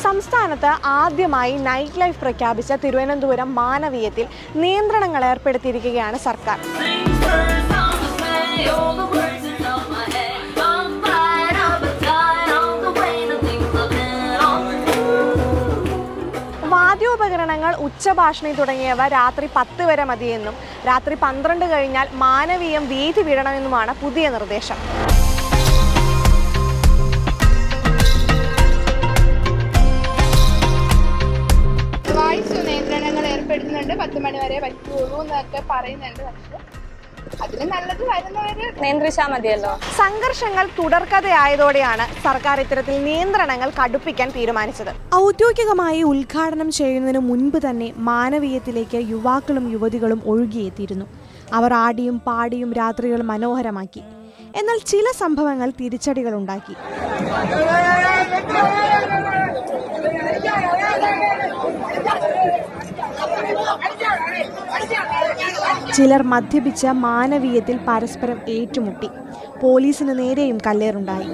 സംസ്ഥാനത്ത് ആദ്യമായി night life പ്രഖ്യാപിച്ച തിരുവനന്തപുരം മാനവീയത്തിൽ നിയന്ത്രണങ്ങൾ ഏർപ്പെടുത്തിയിരിക്കുകയാണ് സർക്കാർ Things first on the way, all the words in off my head. I'm fine, I'm a tired on the way to things I've been on. വാദ്യോപകരണങ്ങൾ ഉച്ചഭാഷണി തുടങ്ങിയവ രാത്രി പത്ത് വരെ മതിയെന്നും രാത്രി പന്ത്രണ്ട് കഴിഞ്ഞാൽ മാനവീയം വീതി വിടണമെന്നുമാണ് പുതിയ നിർദ്ദേശം വായിച്ചു നിയന്ത്രണങ്ങൾ ഏർപ്പെടുത്തുന്നുണ്ട് പത്ത് മണി വരെ പറ്റുള്ളൂ എന്നൊക്കെ പറയുന്നുണ്ട് പക്ഷെ അതിന് നല്ലത് വരുന്നവര് നിയന്ത്രിച്ചാൽ മതിയല്ലോ സംഘർഷങ്ങൾ തുടർക്കഥയായതോടെയാണ് സർക്കാർ ഇത്തരത്തിൽ നിയന്ത്രണങ്ങൾ കടുപ്പിക്കാൻ തീരുമാനിച്ചത് ഔദ്യോഗികമായി ഉദ്ഘാടനം ചെയ്യുന്നതിന് മുൻപ് തന്നെ മാനവീയത്തിലേക്ക് യുവാക്കളും യുവതികളും ഒഴുകിയെത്തിയിരുന്നു അവർ ആടിയും പാടിയും രാത്രികൾ മനോഹരമാക്കി എന്നാൽ ചില സംഭവങ്ങൾ തിരിച്ചടികൾ ഉണ്ടാക്കി ചിലർ മദ്യപിച്ച മാനവീയത്തിൽ പരസ്പരം ഏറ്റുമുട്ടി പോലീസിന് നേരെയും കല്ലേറുണ്ടായി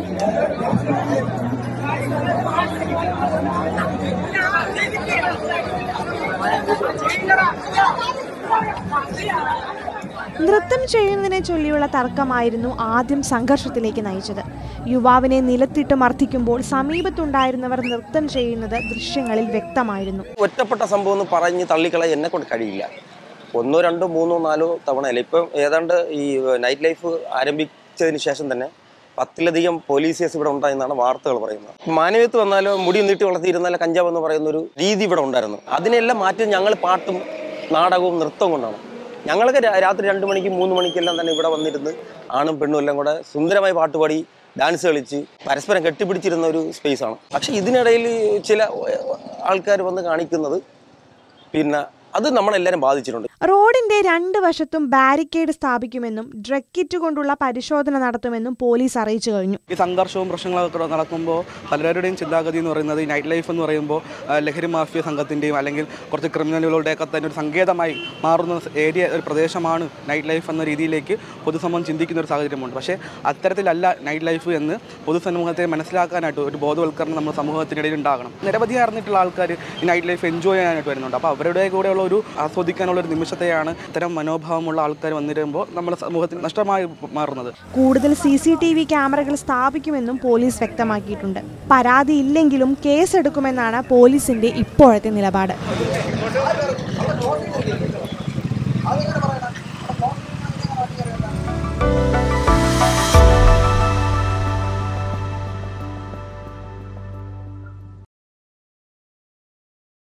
നൃത്തം ചെയ്യുന്നതിനെ ചൊല്ലിയുള്ള തർക്കമായിരുന്നു ആദ്യം സംഘർഷത്തിലേക്ക് നയിച്ചത് യുവാവിനെ നിലത്തിട്ട് മർദ്ദിക്കുമ്പോൾ സമീപത്തുണ്ടായിരുന്നവർ നൃത്തം ചെയ്യുന്നത് ദൃശ്യങ്ങളിൽ വ്യക്തമായിരുന്നു ഒറ്റപ്പെട്ട സംഭവം എന്ന് പറഞ്ഞ് തള്ളിക്കളയാൻ എന്നെ കൊണ്ട് കഴിയില്ല ഒന്നോ രണ്ടോ മൂന്നോ നാലോ തവണ അല്ല ഇപ്പം ഏതാണ്ട് ഈ നൈറ്റ് ലൈഫ് ആരംഭിച്ചതിന് ശേഷം തന്നെ പത്തിലധികം പോലീസേഴ്സ് ഇവിടെ ഉണ്ടായെന്നാണ് വാർത്തകൾ പറയുന്നത് മാനവ്യത്ത് വന്നാലോ മുടി നീട്ടി വളർത്തിയിരുന്നാലോ കഞ്ചാവ് എന്ന് പറയുന്ന ഒരു രീതി ഇവിടെ ഉണ്ടായിരുന്നു അതിനെല്ലാം മാറ്റി ഞങ്ങൾ പാട്ടും നാടകവും നൃത്തവും കൊണ്ടാണ് ഞങ്ങളൊക്കെ രാ- രാത്രി രണ്ട് മണിക്ക് മൂന്ന് മണിക്കെല്ലാം തന്നെ ഇവിടെ വന്നിരുന്ന് ആണും പെണ്ണും എല്ലാം കൂടെ സുന്ദരമായി പാട്ടുപാടി ഡാൻസ് കളിച്ച് പരസ്പരം കെട്ടിപ്പിടിച്ചിരുന്ന ഒരു സ്പേസാണ് പക്ഷെ ഇതിനിടയിൽ ചില ആൾക്കാർ വന്ന് കാണിക്കുന്നത് പിന്നെ അത് നമ്മളെല്ലാവരും ബാധിച്ചിട്ടുണ്ട് റോഡിന്റെ രണ്ട് വശത്തും ബാരിക്കേഡ് സ്ഥാപിക്കുമെന്നും ഡ്രഗ് കിറ്റ് കൊണ്ടുള്ള പരിശോധന നടത്തുമെന്നും പോലീസ് അറിയിച്ചു കഴിഞ്ഞു ഈ സംഘർഷവും പ്രശ്നങ്ങളൊക്കെ നടക്കുമ്പോൾ പലരുടെയും ചിന്താഗതി എന്ന് പറയുന്നത് ഈ നൈറ്റ് ലൈഫ് എന്ന് പറയുമ്പോൾ ആ, ലഹരി മാഫിയ സംഘത്തിൻ്റെയും അല്ലെങ്കിൽ കുറച്ച് ക്രിമിനലുകളുടെയൊക്കെ തന്നെ ഒരു സങ്കേതമായി മാറുന്ന ഏരിയ ഒരു പ്രദേശമാണ് നൈറ്റ് ലൈഫ് എന്ന രീതിയിലേക്ക് പൊതുസമൂഹം ചിന്തിക്കുന്ന ഒരു സാഹചര്യമുണ്ട് പക്ഷേ അത്തരത്തിലല്ല നൈറ്റ് ലൈഫ് എന്ന് പൊതുസമൂഹത്തെ മനസ്സിലാക്കാനായിട്ട് ഒരു ബോധവൽക്കരണം നമ്മുടെ സമൂഹത്തിനിടയിൽ ഉണ്ടാകണം നിരവധി അറിഞ്ഞിട്ടുള്ള ആൾക്കാർ ഈ നൈറ്റ് ലൈഫ് എൻജോയ് ചെയ്യാനായിട്ട് വരുന്നുണ്ട് അപ്പോൾ അവരുടെ കൂടെയുള്ള ഒരു ആസ്വദിക്കാനുള്ള ഒരു നിമിഷത്തെയാണ് ഇത്തരം മനോഭാവമുള്ള ആൾക്കാർ വന്നിരുമ്പോൾ നമ്മുടെ സമൂഹത്തിന് നഷ്ടമായി മാറുന്നത് കൂടുതൽ സി സി ടി വി ക്യാമറകൾ സ്ഥാപിക്കുമെന്നും പോലീസ് വ്യക്തമാക്കിയിട്ടുണ്ട് പരാതി ഇല്ലെങ്കിലും കേസെടുക്കുമെന്നാണ് പോലീസിന്റെ ഇപ്പോഴത്തെ നിലപാട്